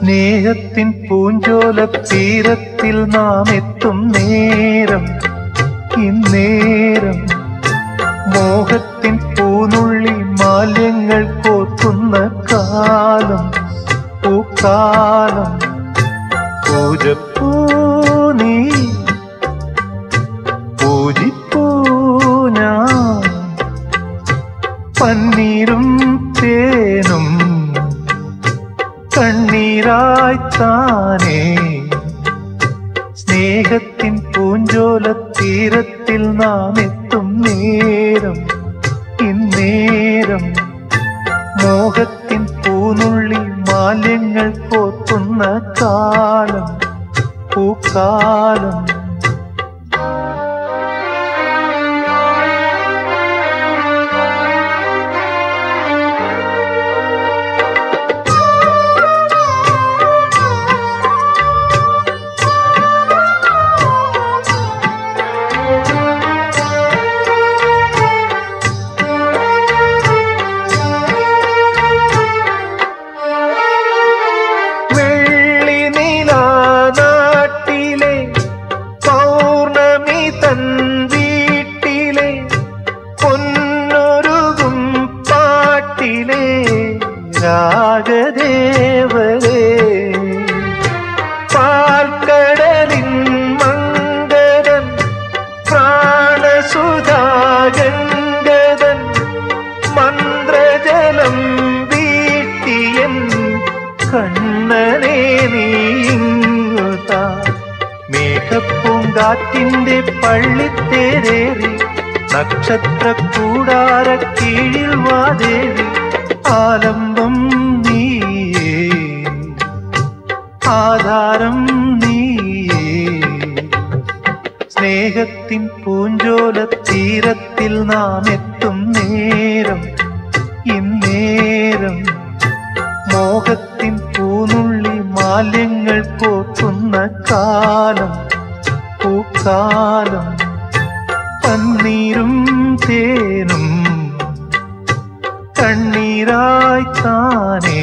സ്നേഹത്തിൻ പൂഞ്ചോല തീരത്തിൽ നാം എത്തും നേരം ഇന്നേരം മോഹത്തിൻ പൂനുള്ളി മാല്യങ്ങൾ കോർക്കുന്ന കാലം പൂക്കാലം പൂജപ്പൂ നീ പൂജിപ്പൂ ഞാൻ പന്നീരും തേനും കണ്ണീരായി താനേ സ്നേഹത്തിൻ പൂഞ്ചോല തീരത്തിൽ നാം എത്തും നേരം ഇന്നേരം മോഹത്തിൻ പൂനുള്ളി മാല്യങ്ങൾ കോർക്കുന്ന കാലം പൂക്കാലം വെള്ളി നാട്ടിലെ പൗർണമി തൻ വീട്ടിലെ പൊന്നൊരുകും പാട്ടിലെ രാഗദേവരേ പാൽക്കടലിൻ മംഗതൻ പ്രാണസുധാഗംഗതൻ മന്ത്രജലം വീട്ടിയൻ കണ്ണനെ നീങ്ങുത മേഘപ്പൂങ്കാറ്റിന്റെ പള്ളിത്തേരേറി നക്ഷത്ര കൂടാര കീഴിൽ വാദേവി ആലംബം നീയേ ആധാരം നീയേ സ്നേഹത്തിൻ പൂഞ്ചോല തീരത്തിൽ നാം എത്തും നേരം ഇന്നേരം മോഹത്തിൻ പൂനുള്ളി മാല്യങ്ങൾ പോത്തുന്ന കാലം പൂക്കാലം പന്നീരും തേനും കണ്ണീരായി താനേ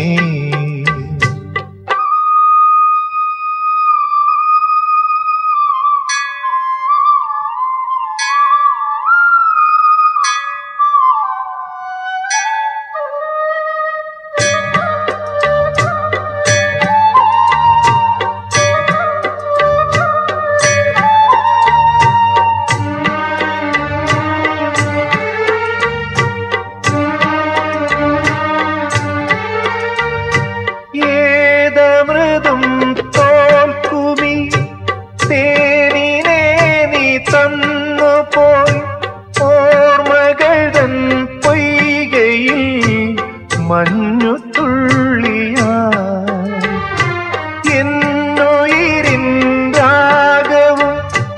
ഏതമൃതും തോൽക്കുമി തേനിനെ നീ തന്നു പോയി ഓർമ്മകൾ തൻ പൊയ്കയിൽ മഞ്ഞു തുള്ളിയായി എന്നുയിരിൻ രാഗവും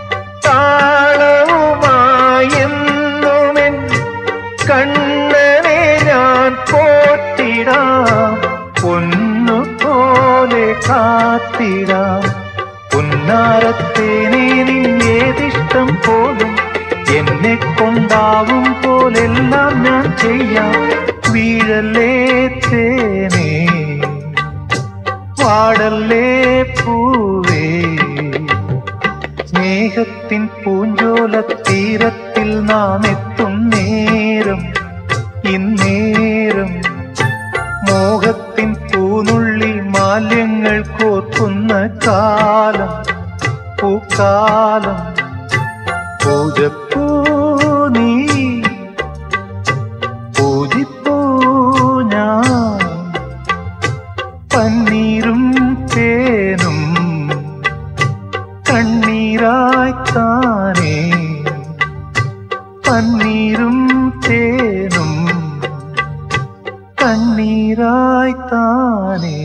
താളവുമായെന്നുമെൻ കണ്ണനെ ഞാൻ പോറ്റിടാം പൊന്നു പോലെ കാത്തിടാം പുന്നാരത്തേനെ നിന്നേതിഷ്ടം പോലും എന്നെ കൊണ്ടാവും പോലെല്ലാം ഞാൻ ചെയ്യാം വീഴല്ലേ തേനേ വാടല്ലേ പൂവേ സ്നേഹത്തിൻ പൂഞ്ചോല തീരത്തിൽ നാം എത്തും നേരം ഇന്നേരം മോഹത്തിൻ പൂനുള്ളി മാല്യങ്ങൾ കോർക്കുന്ന കാലം പൂക്കാലം പൂജപ്പൂ നീ പൂജിപ്പൂ ഞാൻ പന്നീരും തേനും കണ്ണീരായി താനേ പന്നീരും തേനും കണ്ണീരായി താനേ